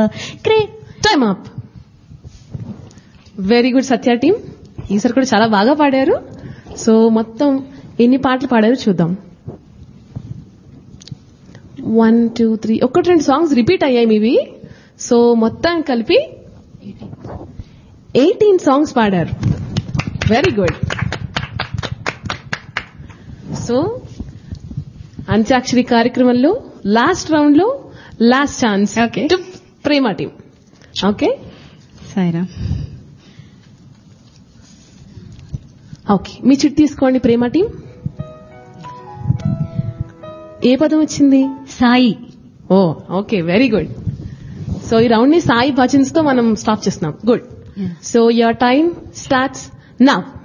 Great time up very good Satya team ఈసారి కూడా చాలా బాగా పాడారు సో మొత్తం ఎన్ని పాటలు పాడారు చూద్దాం వన్ టూ త్రీ ఒకటి రెండు సాంగ్స్ రిపీట్ అయ్యాయి మీవి సో మొత్తం కలిపి ఎయిటీన్ సాంగ్స్ పాడారు వెరీ గుడ్ సో అంత్యాక్షరి కార్యక్రమంలో లాస్ట్ రౌండ్ లో last chance Okay. Prema team okay సాయిరా ఓకే మీ చిట్ తీసుకోండి ప్రేమ టీం ఏ పదం వచ్చింది సాయి ఓ ఓకే వెరీ గుడ్ సో ఈ రౌండ్ ని సాయి భజన్స్ తో మనం స్టాప్ చేస్తున్నాం good so your time starts now